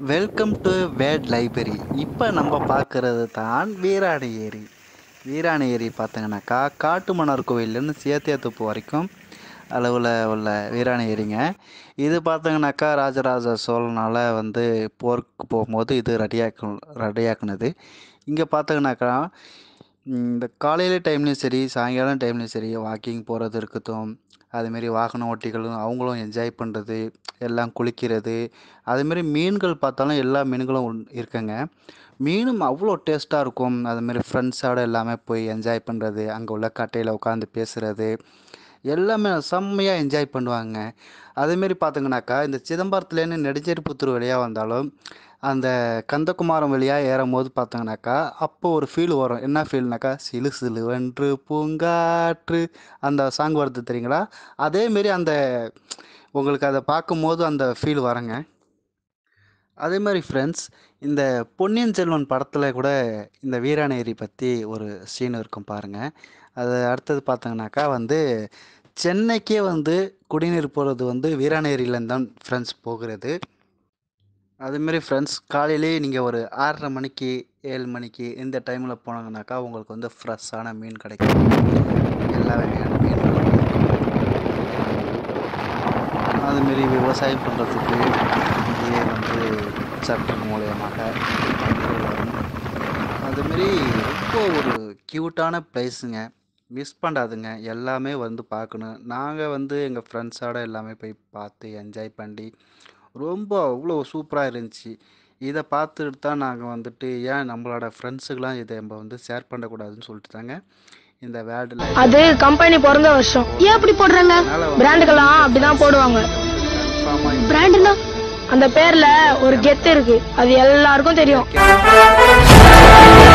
welcome to wired library இப்போ நம்ம பார்க்குறது தான் வீராணி ஏரி வீராணி ஏரி பார்த்தீங்கன்னாக்கா காட்டு மன்னார் கோவில்லேருந்து சேத்தியாத்தோப்பு வரைக்கும் அளவில் உள்ள வீராணி ஏரிங்க இது பார்த்தீங்கன்னாக்கா ராஜராஜ சோழனால் வந்து போருக்கு போகும்போது இது ரெடியாக்கு ரெடியாக்குனது இங்கே பார்த்தீங்கன்னாக்கா ம், இந்த காலையில் டைம்லேயும் சரி சாயங்காலம் டைம்லேயும் சரி வாக்கிங் போகிறது இருக்கட்டும் அதுமாரி வாகன ஓட்டிகளும் அவங்களும் என்ஜாய் பண்ணுறது எல்லாம் குளிக்கிறது அதுமாரி மீன்கள் பார்த்தாலும் எல்லா மீன்களும் உண்- இருக்குங்க மீனும் அவ்வளோ டேஸ்ட்டாக இருக்கும் அதுமாரி ஃப்ரெண்ட்ஸோட எல்லாமே போய் என்ஜாய் பண்ணுறது அங்கே உள்ள கட்டையில் உட்காந்து பேசுகிறது எல்லாமே செம்மையாக என்ஜாய் பண்ணுவாங்க அதேமாரி பார்த்தீங்கன்னாக்கா இந்த சிதம்பரத்துலேருந்து நெடுஞ்சேரிப்புத்தூர் வழியாக வந்தாலும் அந்த கந்தகுமாரம் வழியாக ஏறும் போது பார்த்தீங்கன்னாக்கா அப்போ ஒரு ஃபீல் வரும் என்ன ஃபீல்னாக்கா சிலு சிலு வென்று பூங்காற்று அந்த சாங் வருது தெரியுங்களா அதேமாரி அந்த உங்களுக்கு அதை பார்க்கும்போது அந்த ஃபீல் வரங்க அதே மாதிரி ஃப்ரெண்ட்ஸ் இந்த பொன்னியின் செல்வன் படத்தில் கூட இந்த வீராணேரி பற்றி ஒரு சீன் இருக்கும் பாருங்கள் அது அடுத்தது பார்த்தீங்கன்னாக்கா வந்து சென்னைக்கே வந்து குடிநீர் போகிறது வந்து வீராணேரியிலேருந்து தான் ஃப்ரெண்ட்ஸ் போகிறது அதுமாரி ஃப்ரெண்ட்ஸ் காலையிலேயே நீங்கள் ஒரு ஆறரை மணிக்கு ஏழு மணிக்கு இந்த டைமில் போனாங்கனாக்கா உங்களுக்கு வந்து ஃப்ரெஷ்ஷான மீன் கிடைக்கும் எல்லா வகையான மீன்களும் அதுமாரி விவசாயம் பண்ணுறதுக்கு இங்கேயே வந்து சட்டு மூலயமாக தண்ணீர் வரும் அதுமாரி ரொம்ப ஒரு க்யூட்டான ப்ளேஸுங்க மிஸ் பண்ணாதுங்க எல்லாமே வந்து பார்க்கணும் நாங்கள் வந்து எங்கள் ஃப்ரெண்ட்ஸோட எல்லாமே போய் பார்த்து என்ஜாய் பண்ணி ரொம்ப அவ்வளோ சூப்பராக இருந்துச்சு இதை பார்த்துட்டு தான் நாங்கள் வந்துட்டு ஏன் நம்மளோட ஃப்ரெண்ட்ஸுக்கெலாம் இதை நம்ம வந்து ஷேர் பண்ணக்கூடாதுன்னு சொல்லிட்டு தாங்க இந்த வேர்ல்டில் அது கம்பெனி பிறந்த வருஷம் ஏன் அப்படி போடுறாங்க பிராண்டுக்கெல்லாம் அப்படிதான் போடுவாங்க கன்ஃபார்மாக பிராண்டுனா அந்த பேர்ல ஒரு கெத்து இருக்கு அது எல்லாருக்கும் தெரியும்